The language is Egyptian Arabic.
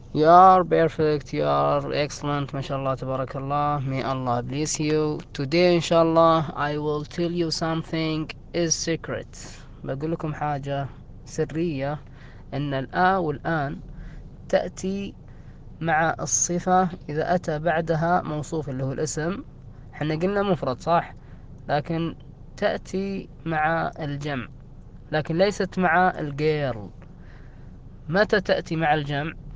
You are perfect, you are excellent, mashallah, tabarakallah. May Allah bless you. Today, inshallah, I will tell you something is secret. بقول لكم حاجة سرية أن الآ والآن تأتي مع الصفة إذا أتى بعدها موصوف اللي هو الاسم حنا قلنا مفرد صح لكن تأتي مع الجمع لكن ليست مع الجيرل متى تأتي مع الجمع